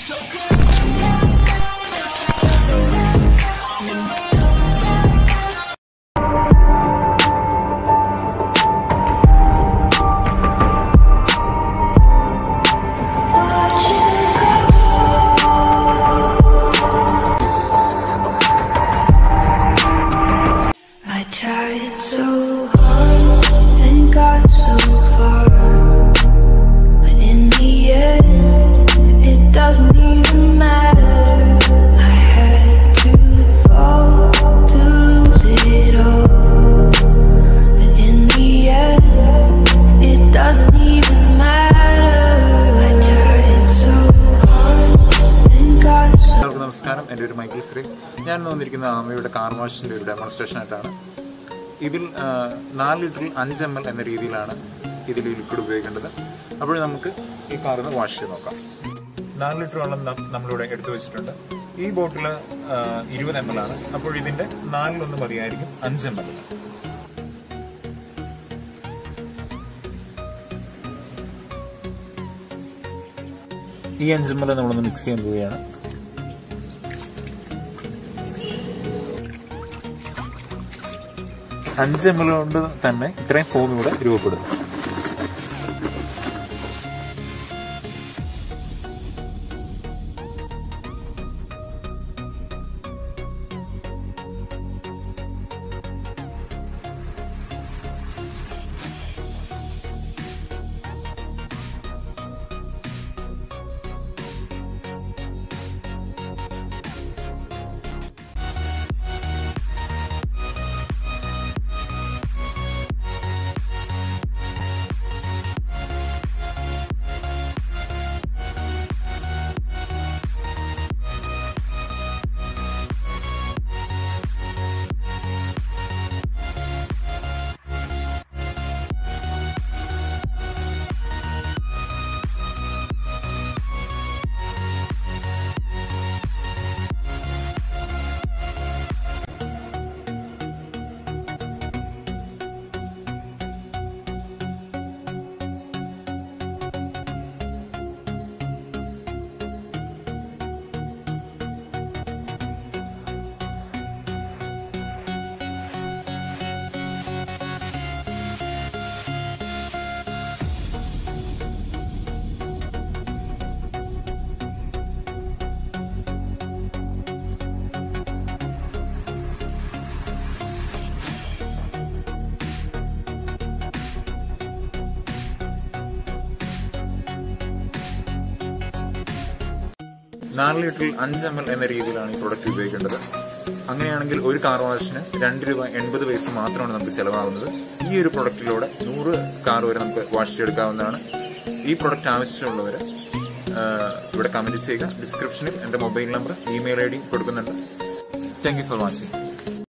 Watch you go. I tried so hard and got so far, but in the end, it doesn't even matter. I had to fall to lose it all, but in the end, it doesn't even matter. I tried so hard and got so. എല്ലാവർക്കും നമസ്കാരം എൻ്റെ ഒരു Michael Shri ഞാൻ ഇന്ന് വന്നിരിക്കുന്ന അമ്മയുടെ car വാഷിൻ്റെ ഒരു demonstration ആയിട്ടാണ് ഇതിൽ ആ, നാല് ലിറ്ററിൽ അഞ്ച് എം എൽ എന്ന രീതിയിലാണ് ഇതിൽ ലിക്വിഡ് ഉപയോഗിക്കേണ്ടത് അപ്പോൾ നമുക്ക് ഈ കാറിന് വാഷ് ചെയ്ത് നോക്കാം നാല് ലിറ്റർ വെള്ളം നം- നമ്മളിവിടെ എടുത്തു വെച്ചിട്ടുണ്ട് ഈ ബോട്ടിൽ ഇരുപത് എം എൽ ആണ് അപ്പോൾ ഇതിന്റെ നാലിലൊന്ന് മതിയായിരിക്കും അഞ്ച് എം എൽ ഈ അഞ്ച് എം എൽ നമ്മളൊന്ന് മിക്സ് ചെയ്യാൻ പോവുകയാണ് അഞ്ച് എം എൽ കൊണ്ട് തന്നെ ഇത്രയും ഫോം ഇവിടെ രൂപപ്പെടും നാല് ലിറ്ററിൽ അഞ്ച് എം എൽ എന്ന രീതിയിലാണ് ഈ പ്രൊഡക്റ്റ് ഉപയോഗിക്കേണ്ടത് അങ്ങനെയാണെങ്കിൽ ഒരു കാർ വാഷിന് രണ്ട് രൂപ എൺപത് പൈസ മാത്രമാണ് നമുക്ക് ചിലവാകുന്നത് ഈ ഒരു പ്രൊഡക്റ്റിലൂടെ നൂറ് കാർ വരെ നമുക്ക് വാഷ് ചെയ്തെടുക്കാവുന്നതാണ് ഈ പ്രൊഡക്റ്റ് ആവശ്യമുള്ളവർ ഇവിടെ കമന്റ് ചെയ്യുക ഡിസ്ക്രിപ്ഷനിൽ എൻ്റെ mobile number email I D കൊടുക്കുന്നുണ്ട് താങ്ക് യു ഫോർ വാച്ചിങ്